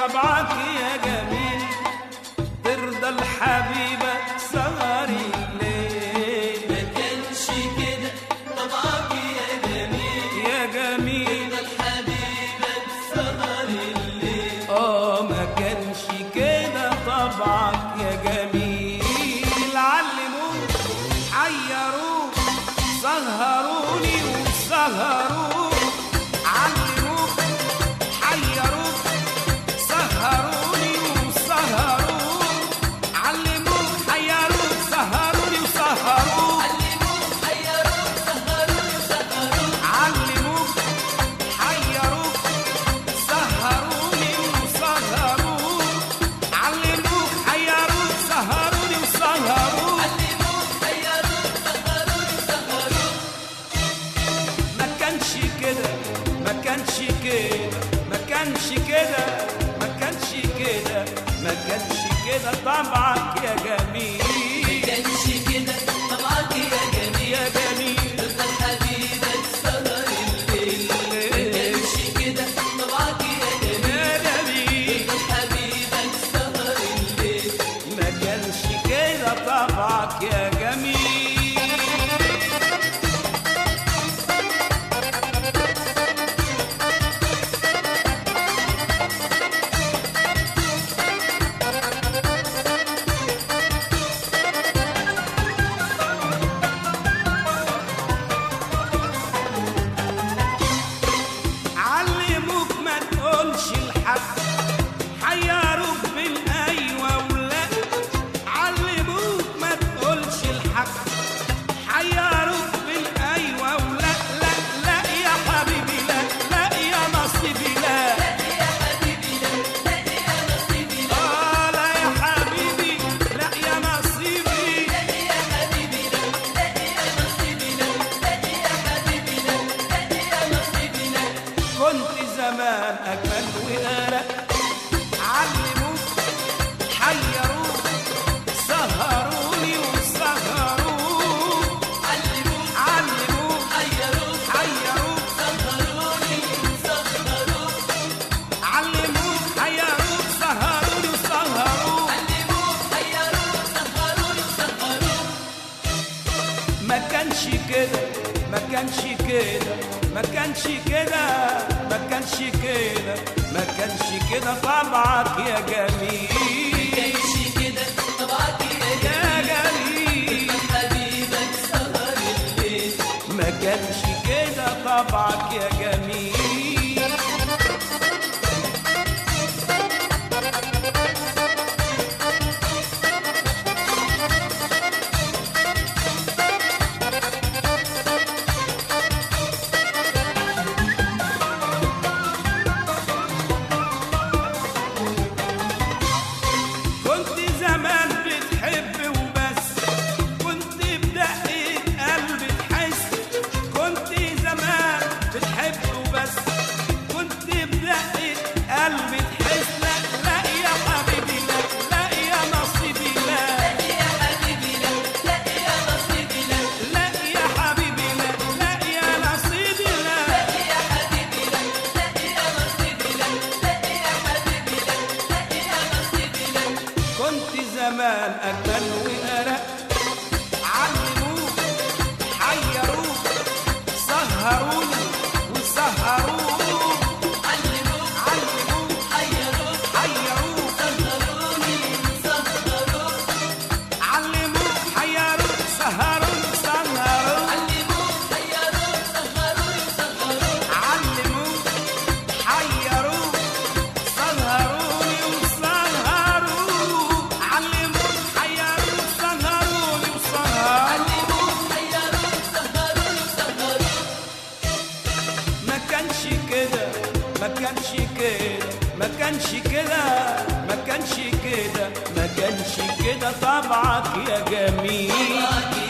طبعك يا جميل ترضى الحبيبة سهري الليل ما كانش كده طبعك يا جميل يا جميل الحبيبة سهر الليل اه ما كانش كده طبعك يا جميل علموك حيروك سهروني وسهروك علموك حيروك سهروني وسهروك علموك حيروك سهروني وسهروك علموك حيروك سهروني وسهروك علموك حيروك سهروني وسهروك علموك حيروك سهروني وسهروك علموك حيروك سهروني وسهروك ما كانش كده ما كانش كده ما كانش كده ما كانش كده ما كانش كده طبعك يا جميل كانش كده طبعك يا جميل يا جميل رضا الحبيبة سهر الليل ما كانش كده طبعك يا جميل يا جميل رضا الحبيبة سهر الليل ما كانش كده طبعك يا جميل علموك ما تقولش الحق حيروك بالايوه ولا علموك ما تقولش الحق حيروك بالايوه ولا لا لا يا حبيبي لا لا يا نصيبي لا يا حبيبي لا لا يا نصيبي لا آه لا يا حبيبي لا يا نصيبي يا حبيبي لا لا يا نصيبي لا لا يا حبيبي لا لا يا نصيبي لا كنت زمان أجمل وأرق علموك حيروك سهروني وسهروك علموك علموك حيروك حيروك سهروني سهروك علموك حيروك سهروني وسهروك علموك حيروك سهروني سهروك ما كانش كده ما كانش كده ما كانش كده ما كانش كده ما كانش كده طبعك يا جميل كانش كده طبعك يا يا جميل حبيبك سهر الليل ما كانش كده طبعك يا جميل كنت زمان بتحب وبس كنت بدقة قلب تحس كنت زمان بتحب وبس كنت بدقة قلب تحس لا لا يا حبيبي لا لا يا نصيبي لا يا حبيبي لا لا يا نصيبي لا لا يا حبيبي لا لا يا نصيبي لا يا حبيبي لا لا يا نصيبي لا لا يا حبيبي لا لا يا نصيبي لا كنت زمان أجمل وأرق علموك حيروك سهروني وسهروك علموك علموك حيروك حيروك سهروني سهروك علموك حيروك سهروني سهروك علموك حيروك سهروني سهروك علموك حيروك سهروني وسهروك علموك حيروك سهروني وسهروك علموك حيروك سهروني سهروك ما كانش كده ما كانش كده ما كانش كده ما كانش كده ما كانش كده طبعك يا جميل طبعك